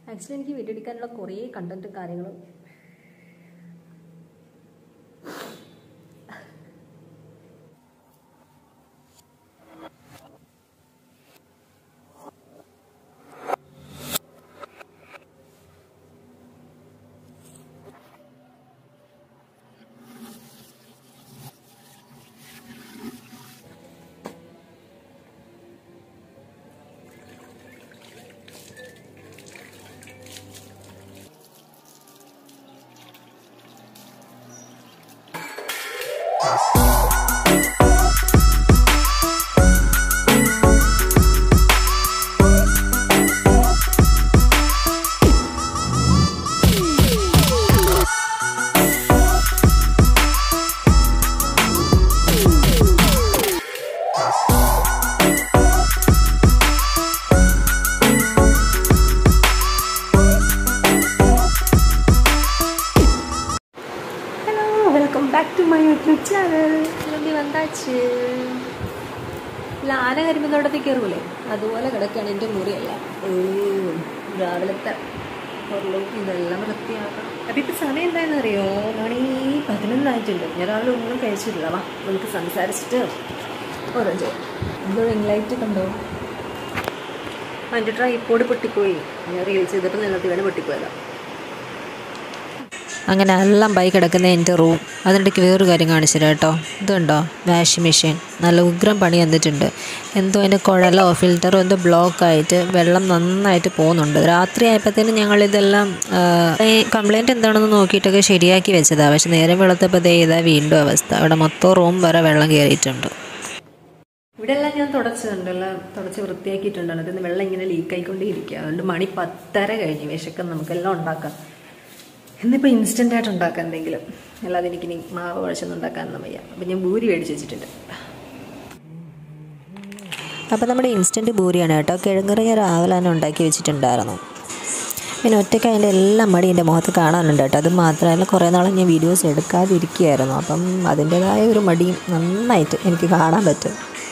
actually എനിക്ക് video എടുക്കാനുള്ള കുറേ കണ്ടന്റും കാര്യങ്ങളും hello welcome back to my YouTube channel കിളമ്പി വന്നാച്ച് ഇല്ല ആന കരിമ്പത്തോട്ടത്തിൽ കയറൂലേ അതുപോലെ കിടക്കുകയാണ് എൻ്റെ മുറിയല്ല ഏയ്, രാവിലത്തെ ഉള്ളു ഇതെല്ലാം വൃത്തിയാക്കണം അപ്പം ഇപ്പം സമയം എന്താണെന്ന് അറിയോ മണി പതിനൊന്നായിട്ടുണ്ട് ഞാൻ രാവിലെ ഒന്നും കഴിച്ചിട്ടില്ല വാ നമുക്ക് സംസാരിച്ചിട്ട് ഓരോ ചെയ്യും എന്തോ ലൈറ്റ് കണ്ടോ എൻ്റെ ട്രൈപ്പോഡ് പൊട്ടിപ്പോയി ഞാൻ റീൽസ് ചെയ്തപ്പോൾ നിലത്ത് വീണ് പൊട്ടിപ്പോയതാണ് അങ്ങനെ എല്ലാം ബൈ കിടക്കുന്ന എൻ്റെ റൂം അതിനിടയ്ക്ക് വേറൊരു കാര്യം കാണിച്ചു തരാം കേട്ടോ ഇതുണ്ടോ വാഷിംഗ് മെഷീൻ നല്ല ഉഗ്രം പണി വന്നിട്ടുണ്ട് എന്തോ അതിൻ്റെ കുഴലോ ഫിൽറ്ററോ എന്തോ ബ്ലോക്ക് ആയിട്ട് വെള്ളം നന്നായിട്ട് പോകുന്നുണ്ട് രാത്രി ആയപ്പോഴത്തേനും ഞങ്ങളിതെല്ലാം കംപ്ലൈൻറ്റ് എന്താണെന്ന് നോക്കിയിട്ടൊക്കെ ശരിയാക്കി വെച്ചതാണ് പക്ഷെ നേരം വെളുത്തപ്പോൾ ദേ ഇതാ വീണ്ടും അവസ്ഥ അവിടെ മൊത്തം റൂം വരെ വെള്ളം കയറിയിട്ടുണ്ട് ഇവിടെ എല്ലാം ഞാൻ തുടച്ചിട്ടുണ്ട് എല്ലാം തുടച്ച് വൃത്തിയാക്കിയിട്ടുണ്ട് അതിന് വെള്ളം ഇങ്ങനെ ലീക്ക് ആയിക്കൊണ്ടേയിരിക്കുക അതുകൊണ്ട് മണി പത്തര കഴിഞ്ഞ് വിശക്കം നമുക്കെല്ലാം ഉണ്ടാക്കാം എന്നിപ്പോൾ ഇൻസ്റ്റൻ്റ് ആയിട്ട് ഉണ്ടാക്കാം എന്തെങ്കിലും അല്ലാതെ എനിക്ക് ഇനി മാവ് കുഴച്ചൊന്നും ഉണ്ടാക്കാനൊന്നും വയ്യ അപ്പം ഞാൻ ഭൂരി മേടിച്ച് വെച്ചിട്ടുണ്ട് അപ്പോൾ നമ്മുടെ ഇൻസ്റ്റൻറ്റ് പൂരിയാണ് കേട്ടോ കിഴങ്ങറി ഞാൻ രാവിലെ തന്നെ ഉണ്ടാക്കി വെച്ചിട്ടുണ്ടായിരുന്നു പിന്നെ ഒറ്റയ്ക്ക് അതിൻ്റെ എല്ലാം മടി എൻ്റെ മുഖത്ത് കാണാനുണ്ട് കേട്ടോ അത് മാത്രമല്ല കുറേ നാളെ ഞാൻ വീഡിയോസ് എടുക്കാതിരിക്കുകയായിരുന്നു അപ്പം അതിൻ്റെതായ ഒരു മടിയും നന്നായിട്ട് എനിക്ക് കാണാൻ പറ്റും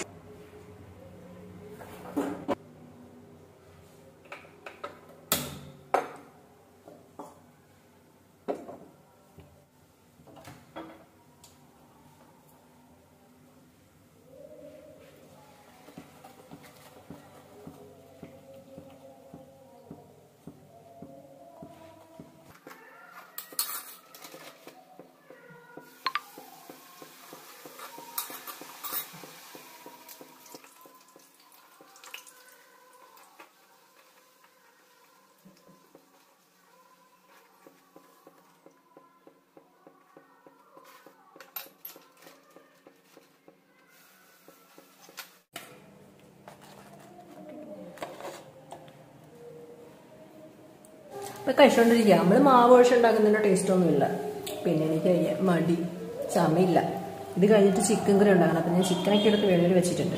ഇപ്പം കഴിച്ചുകൊണ്ടിരിക്കുക നമ്മൾ മാവ് കുഴച്ചുണ്ടാക്കുന്നതിൻ്റെ ടേസ്റ്റൊന്നും ഇല്ല പിന്നെ എനിക്ക് വയ്യ മടി സമയമില്ല ഇത് കഴിഞ്ഞിട്ട് ചിക്കൻ കറി ഉണ്ടാക്കണം അപ്പം ഞാൻ ചിക്കനൊക്കെ എടുത്ത് വെളിയിൽ വെച്ചിട്ടുണ്ട്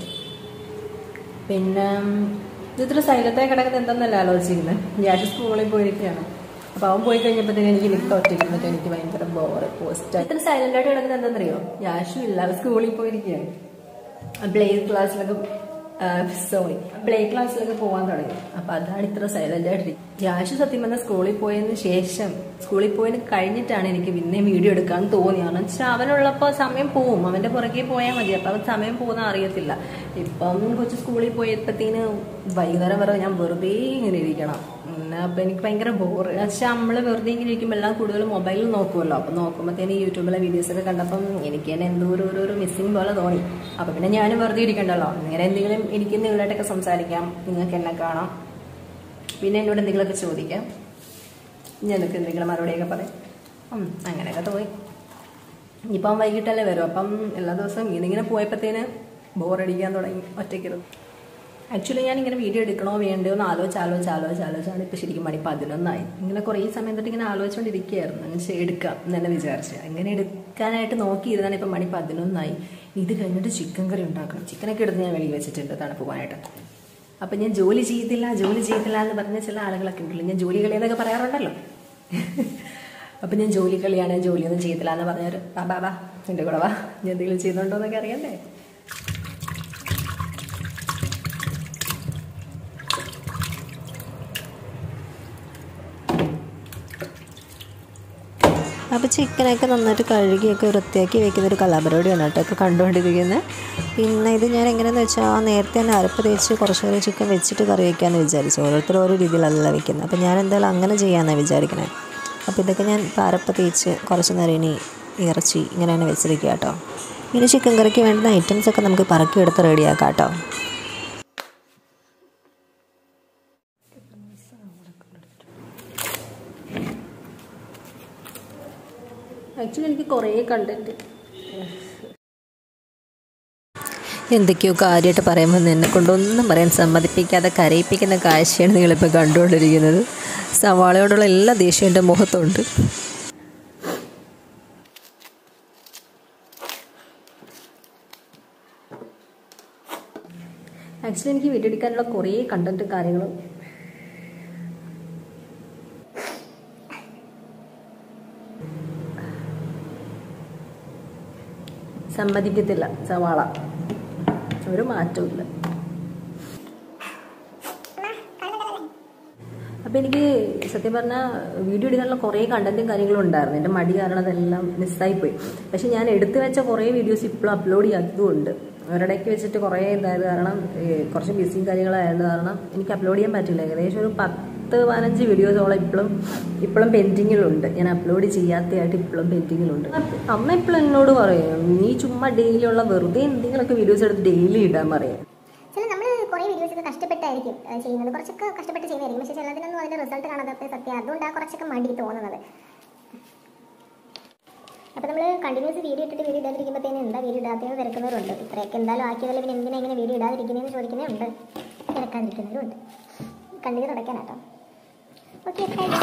പിന്നെ ഇത് ഇത്ര സൈലത്തായി കിടക്കുന്നത് എന്താണെന്നല്ല ആലോചിച്ചിരുന്നത് ഞാൻ സ്കൂളിൽ പോയിരിക്കുകയാണ് അപ്പോൾ അവൻ പോയി കഴിഞ്ഞപ്പോഴത്തേനും എനിക്ക് നിൽക്കാൻ ഒറ്റയ്ക്കിരുന്നിട്ട് എനിക്ക് ഭയങ്കര ബോറ് പോസ്റ്റ് ഇത്ര സൈലന്റ് ആയിട്ട് കിടക്കുന്നത് എന്താണെന്നറിയോ യാഷും ഇല്ല അവൻ സ്കൂളിൽ പോയിരിക്കുകയാണ് പ്ലേ ക്ലാസ്സിലൊക്കെ സോറി പ്ലേ ക്ലാസ്സിലൊക്കെ പോകാൻ തുടങ്ങി അപ്പൊ അതാണ് ഇത്ര സൈലന്റ് ആയിട്ടിരിക്കും യാഷു സത്യം പറഞ്ഞാൽ സ്കൂളിൽ പോയതിന് ശേഷം സ്കൂളിൽ പോയതിന് കഴിഞ്ഞിട്ടാണ് എനിക്ക് പിന്നെ വീഡിയോ എടുക്കാൻ തോന്നി കാരണം വെച്ചാൽ അവനുള്ളപ്പോൾ സമയം പോവും അവന്റെ പുറകെ പോയാൽ മതി അപ്പൊ അവൻ സമയം പോകുന്ന അറിയത്തില്ല ഇപ്പം കൊച്ചു സ്കൂളിൽ പോയപ്പോഴത്തേന് വൈകുന്നേരം വരെ ഞാൻ വെറുതെ ഇങ്ങനെ ഇരിക്കണം പിന്നെ അപ്പൊ എനിക്ക് ഭയങ്കര ബോറ് വെച്ചാൽ നമ്മള് വെറുതെ ഇങ്ങനെ ഇരിക്കുമ്പോൾ എല്ലാം കൂടുതൽ മൊബൈലിൽ നോക്കുമല്ലോ അപ്പൊ നോക്കുമ്പോഴത്തേന് യൂട്യൂബിലെ വീഡിയോസ് ഒക്കെ കണ്ടപ്പം എനിക്ക് തന്നെ എന്തോ ഒരു ഒരു- ഒരു മിസ്സിങ് പോലെ തോന്നി അപ്പൊ പിന്നെ ഞാനും വെറുതെ ഇരിക്കണ്ടല്ലോ ഇങ്ങനെ എന്തെങ്കിലും എനിക്ക് നിങ്ങളായിട്ടൊക്കെ സംസാരിക്കാം നിങ്ങൾക്ക് എന്നെ കാണാം പിന്നെ എന്നോട് എന്തെങ്കിലുമൊക്കെ ചോദിക്കാം ഞാൻ എനിക്ക് എന്തെങ്കിലും മറുപടിയൊക്കെ പറയാം ഉം, അങ്ങനെയൊക്കെ തോന്നി ഇനിയിപ്പം വൈകിട്ടല്ലേ വരും അപ്പം എല്ലാ ദിവസവും ഇങ്ങനെ ഇങ്ങനെ പോയപ്പോഴത്തേന് ബോറടിക്കാൻ തുടങ്ങി ഒറ്റയ്ക്കിരുന്നു ആക്ച്വലി ഞാൻ ഇങ്ങനെ വീഡിയോ എടുക്കണോ വേണ്ടയോ എന്ന് ആലോചിച്ച് ആലോചിച്ച് ആലോചിച്ച് ആലോചിച്ചാണ് ഇപ്പം ശരിക്കും മണി പതിനൊന്നായി ഇങ്ങനെ കുറേ സമയം തൊട്ട് ഇങ്ങനെ ആലോചിച്ചുകൊണ്ടിരിക്കുകയായിരുന്നു എന്നുവെച്ചാൽ എടുക്കാം എന്ന് തന്നെ വിചാരിച്ച് അങ്ങനെ എടുക്കാനായിട്ട് നോക്കിയിരുന്നാണ് ഇപ്പം മണി പതിനൊന്നായി ഇത് കഴിഞ്ഞിട്ട് ചിക്കൻ കറി ഉണ്ടാക്കണം ചിക്കനൊക്കെ എടുത്ത് ഞാൻ വെളിയിൽ വെച്ചിട്ടുണ്ട് തണുപ്പ് പോകാനായിട്ട് അപ്പം ഞാൻ ജോലി ചെയ്തില്ല ജോലി ചെയ്തില്ല എന്ന് പറഞ്ഞ ചില ആളുകളൊക്കെ ഉണ്ടല്ലോ ഞാൻ ജോലി കളിയെന്നൊക്കെ പറയാറുണ്ടല്ലോ അപ്പം ഞാൻ ജോലി കളിയാണ് ജോലിയൊന്നും ചെയ്തില്ല എന്ന് പറഞ്ഞൊരു ബാ ബാ ബാ എൻ്റെ കൂടെ വാ ഞാൻ എന്തെങ്കിലും ചെയ്യുന്നുണ്ടോ എന്നൊക്കെ അറിയണ്ടേ അപ്പോൾ ചിക്കനൊക്കെ നന്നായിട്ട് കഴുകിയൊക്കെ വൃത്തിയാക്കി വെക്കുന്ന ഒരു കലാപരിപാടിയാണ് കേട്ടോ ഇപ്പോൾ കണ്ടുകൊണ്ടിരിക്കുന്നത് പിന്നെ ഇത് ഞാൻ എങ്ങനെയാണെന്ന് വെച്ചാൽ നേരത്തെ തന്നെ അരപ്പ് തേച്ച് കുറച്ച് നേരം ചിക്കൻ വെച്ചിട്ട് കറി വയ്ക്കാമെന്ന് വിചാരിച്ചു ഓരോരുത്തർ ഓരോ രീതിയിലല്ല വെക്കുന്നത് അപ്പോൾ ഞാൻ എന്തായാലും അങ്ങനെ ചെയ്യാമെന്നാണ് വിചാരിക്കണേ അപ്പോൾ ഇതൊക്കെ ഞാൻ ഇപ്പോൾ അരപ്പ് തേച്ച് കുറച്ച് നേരം ഇനി ഇറച്ചി ഇങ്ങനെ തന്നെ വെച്ചിരിക്കുക കേട്ടോ ഇനി ചിക്കൻ കറിക്ക് വേണ്ടുന്ന ഐറ്റംസൊക്കെ നമുക്ക് പറക്കിയെടുത്ത് റെഡിയാക്കാം കേട്ടോ ആക്ച്വലി എനിക്ക് കുറേ കണ്ടന്റ് എന്തൊക്കെയോ കാര്യമായിട്ട് പറയുമ്പോൾ എന്നെ കൊണ്ടൊന്നും പറയാൻ സമ്മതിപ്പിക്കാതെ കരയിപ്പിക്കുന്ന കാഴ്ചയാണ് നിങ്ങളിപ്പോൾ കണ്ടുകൊണ്ടിരിക്കുന്നത് സവാളയോടുള്ള എല്ലാ ദേഷ്യവും എൻ്റെ മുഖത്തുണ്ട് ആക്ച്വലി എനിക്ക് വീഡിയോ എടുക്കാനുള്ള കുറേ കണ്ടന്റും കാര്യങ്ങളും സമ്മതിക്കത്തില്ല സവാള ഒരു മാറ്റവും ഇല്ല അപ്പോൾ എനിക്ക് സത്യം പറഞ്ഞാൽ വീഡിയോ എടുക്കാനുള്ള കുറേ കണ്ടന്റും കാര്യങ്ങളും ഉണ്ടായിരുന്നു എൻ്റെ മടി കാരണം അതെല്ലാം മിസ്സായിപ്പോയി പക്ഷെ ഞാൻ എടുത്തു വെച്ച കുറേ വീഡിയോസ് ഇപ്പോഴും അപ്ലോഡ് ചെയ്യാത്തതുകൊണ്ട് ഒരിടയ്ക്ക് വെച്ചിട്ട് കുറേ ഇതായത് കാരണം ഏഹ്, കുറച്ച് ബിസിയും കാര്യങ്ങളായത് കാരണം എനിക്ക് അപ്ലോഡ് ചെയ്യാൻ പറ്റില്ല ഏകദേശം ഒരു പത്ത് പതിനഞ്ച് വീഡിയോസോളം ഇപ്പോഴും ഇപ്പോഴും പെൻഡിങ്ങിലുണ്ട് ഞാൻ അപ്ലോഡ് ചെയ്യാത്തതായിട്ട് ഇപ്പോഴും പെൻഡിങ്ങിലുണ്ട് അമ്മ ഇപ്പോഴും എന്നോട് പറയും നീ ചുമ്മാ ഡെയിലി ഉള്ള വെറുതെ എന്തെങ്കിലുമൊക്കെ വീഡിയോസ് എടുത്ത് ഡെയിലി ഇടാൻ പറയും ചില നമ്മൾ കുറേ വീഡിയോസ് ഒക്കെ കഷ്ടപ്പെട്ടായിരിക്കും ഏഹ്, ചെയ്യുന്നത് കുറച്ചൊക്കെ കഷ്ടപ്പെട്ട് ചെയ്യുന്നതായിരിക്കും പക്ഷേ ചിലതിനൊന്നും അതിന്റെ റിസൾട്ട് കാണാത്ത സത്യം അതുകൊണ്ടാണ് കുറച്ചൊക്കെ മടി തോന്നുന്നത് അപ്പോൾ നമ്മൾ കണ്ടിന്യൂസ് വീഡിയോ ഇട്ടിട്ട് വീഡിയോ ഇടാതിരിക്കുമ്പോഴത്തേനും എന്താ വീഡിയോ ഇടാത്തതെന്ന് തിരക്കുന്നവരുണ്ട് ഇത്രയൊക്കെ എന്തായാലും ആക്കിയതല്ല പിന്നെ എന്തിനാ ഇങ്ങനെ വീഡിയോ ഇടാതിരിക്കുന്നതെന്ന് ചോദിക്കുന്നവരുണ്ട് തിരക്കാതിരിക്കുന്നവരുണ്ട് കണ്ടിന്യൂ തുടയ്ക്കാനാട്ടോ ഓക്കെ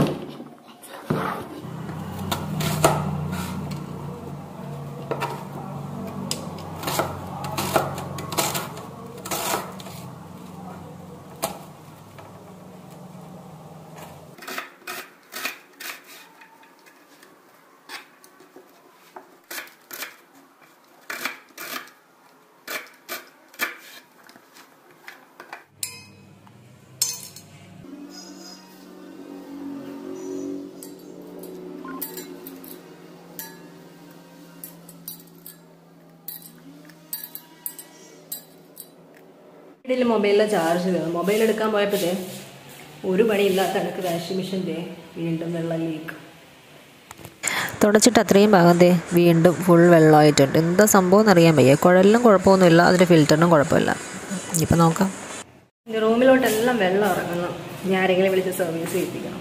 ഇടയിൽ മൊബൈലിലെ ചാർജ് തീർന്നു മൊബൈൽ എടുക്കാൻ പോയപ്പോഴേ ഒരു പണിയില്ലാത്ത എനിക്ക് വാഷിംഗ് മെഷീൻ്റെ വീണ്ടും വെള്ളം ലീക്ക് തുടച്ചിട്ട് അത്രയും ഭാഗം ദേ വീണ്ടും ഫുൾ വെള്ളമായിട്ടുണ്ട് എന്താ സംഭവം എന്നറിയാൻ വയ്യ കുഴലിലും കുഴപ്പമൊന്നുമില്ല അതിൻ്റെ ഫിൽറ്ററിനും കുഴപ്പമില്ല ഇനിയിപ്പോൾ നോക്കാം എൻ്റെ റൂമിലോട്ടെല്ലാം വെള്ളം ഇറങ്ങുന്നു ഞാൻ ആരെങ്കിലും വിളിച്ച് സർവീസ് ചെയ്യിപ്പിക്കണം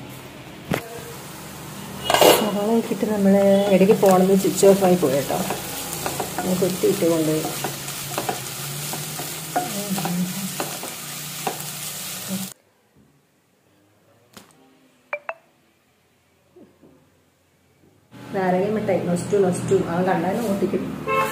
സവാള വെച്ചിട്ട് നമ്മൾ ഇടയ്ക്ക് പോകണമെന്ന് സ്വിച്ച് ഓഫ് ആയി പോയി കേട്ടോ ഞാൻ കുത്തിയിട്ട് കൊണ്ടുപോയി നാരങ്ങ മിഠായി നൊസ്റ്റു നൊസ്റ്റു ആ കണ്ടാലും ഓട്ടിക്കും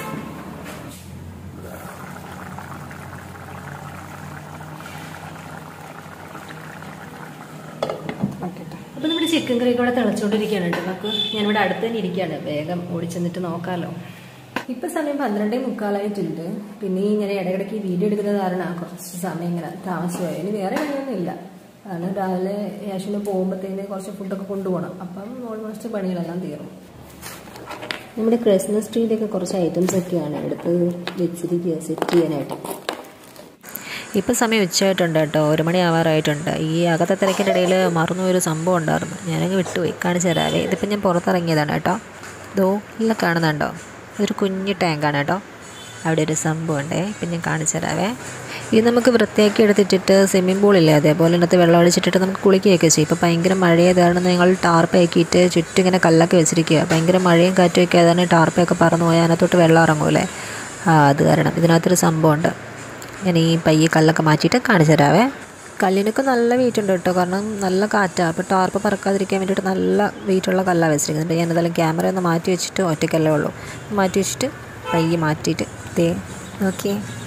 അപ്പോൾ നമ്മുടെ ചിക്കൻ കറി കൂടെ തിളച്ചുകൊണ്ടിരിക്കുകയാണ് കേട്ടോ നമുക്ക് ഞാനിവിടെ അടുത്ത് തന്നെ ഇരിക്കുകയാണ് വേഗം ഓടിച്ചെന്നിട്ട് നോക്കാമല്ലോ ഇപ്പം സമയം പന്ത്രണ്ടേ മുക്കാലായിട്ടുണ്ട് പിന്നെ ഈ ഇങ്ങനെ ഇടയ്ക്കിടയ്ക്ക് വീഡിയോ എടുക്കുന്ന കാരണം കുറച്ച് സമയം ഇങ്ങനെ താമസമായി ഇനി വേറെ പണിയൊന്നും ഇല്ല കാരണം രാവിലെ യാഷിന് പോകുമ്പോഴത്തേന് കുറച്ച് ഫുഡൊക്കെ കൊണ്ടുപോകണം അപ്പം ഓൾമോസ്റ്റ് പണികളെല്ലാം തീർന്നു നമ്മുടെ ക്രിസ്മസ് ട്രീയിലൊക്കെ കുറച്ച് ഐറ്റംസ് ഒക്കെയാണ് എടുത്ത് വെച്ചിരിക്കുക സെറ്റ് ചെയ്യാനായിട്ട് ഇപ്പം സമയം ഉച്ചയായിട്ടുണ്ട് കേട്ടോ ഒരു മണി ആവാറായിട്ടുണ്ട് ഈ അകത്തെ തിരക്കിൻ്റെ ഇടയിൽ മറന്നു ഒരു സംഭവം ഉണ്ടായിരുന്നു ഞാനങ്ങ് വിട്ടുപോയി കാണിച്ചു തരാവേ ഇതിപ്പം ഞാൻ പുറത്തിറങ്ങിയതാണ് കേട്ടോ ഇതോ എല്ലാം കാണുന്നുണ്ടോ ഇതൊരു കുഞ്ഞു ടാങ്കാണ് കേട്ടോ അവിടെ ഒരു സംഭവം ഉണ്ടേ പിന്നെ ഞാൻ കാണിച്ചു തരാവേ ഇത് നമുക്ക് വൃത്തിയാക്കി എടുത്തിട്ടിട്ട് സ്വിമ്മിംഗ് പൂളില്ലേ അതേപോലെ ഇതിനകത്ത് വെള്ളം ഒഴിച്ചിട്ടിട്ട് നമുക്ക് കുളിക്കുകയൊക്കെ ചെയ്യും ഇപ്പോൾ ഭയങ്കര മഴയായതാണ് ഞങ്ങൾ ടാർപ്പ് ആക്കിയിട്ട് ചുറ്റും ഇങ്ങനെ കല്ലൊക്കെ വെച്ചിരിക്കുക ഭയങ്കര മഴയും കാറ്റും ഒക്കെ ആയതാണ് ടാർപ്പൊക്കെ പറന്നു പോയാൽ അതിനകത്തോട്ട് വെള്ളം ഇറങ്ങൂലേ ആ അത് കാരണം ഇതിനകത്തൊരു സംഭവമുണ്ട് ഞാൻ ഈ പയ്യെ കല്ലൊക്കെ മാറ്റിയിട്ട് കാണിച്ചു തരാവേ കല്ലിനൊക്കെ നല്ല വെയിറ്റ് ഉണ്ട് കേട്ടോ കാരണം നല്ല കാറ്റാണ് അപ്പോൾ ടാർപ്പ് പറക്കാതിരിക്കാൻ വേണ്ടിയിട്ട് നല്ല വെയിറ്റുള്ള കല്ലാണ് വെച്ചിരിക്കുന്നുണ്ട് ഞാൻ എന്തായാലും ക്യാമറ ഒന്ന് മാറ്റി വെച്ചിട്ട് ഒറ്റയ്ക്കല്ലേ ഉള്ളൂ മാറ്റി വെച്ചിട്ട് പയ്യെ മാറ്റിയിട്ട് ദേ നോക്കിയേ